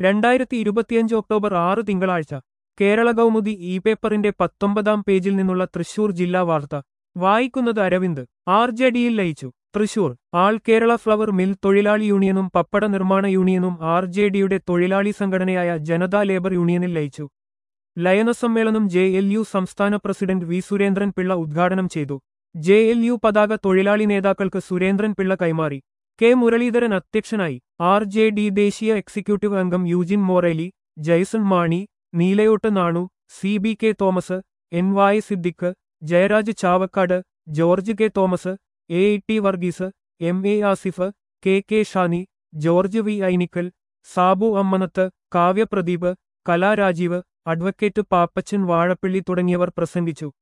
രണ്ടായിരത്തി ഇരുപത്തിയഞ്ച് ഒക്ടോബർ ആറ് തിങ്കളാഴ്ച കേരള കൗമുദി ഇ പേപ്പറിന്റെ പത്തൊമ്പതാം പേജിൽ നിന്നുള്ള തൃശൂർ ജില്ലാ വാർത്ത വായിക്കുന്നത് അരവിന്ദ് ആർ ജെ ഡിയിൽ ലയിച്ചു Thrissur all Kerala flower mill തൊഴിലാളി യൂണിയനും പപ്പട നിർമ്മാണ യൂണിയനും ആർ ജെ ഡിയുടെ തൊഴിലാളി സംഘടനയായ ജനതാ ലേബർ യൂണിയനിൽ ലയിച്ചു ലയന സമ്മേളനം ജെ എൽ യു സംസ്ഥാന പ്രസിഡന്റ് വി സുരേന്ദ്രൻ പിള്ള ഉദ്ഘാടനം ചെയ്തു ജെ എൽ യു പതാക തൊഴിലാളി നേതാക്കൾക്ക് സുരേന്ദ്രൻ പിള്ള കൈമാറി കെ മുരളീധരൻ അധ്യക്ഷനായി ആർ ജെ ഡി ദേശീയ എക്സിക്യൂട്ടീവ് അംഗം Eugene Moreli Jaison Mani Neelayottu Nanu C B K Thomas N വായ Siddique Jayaraj Chavakkad George K Thomas A T Varghese M A Asif K K Shani George V Ainikkal Sabu Ammanath Kavya Pradeep Kala Rajeev advocate Pappachan Vazhappilly തുടങ്ങിയവർ പ്രസംഗിച്ചു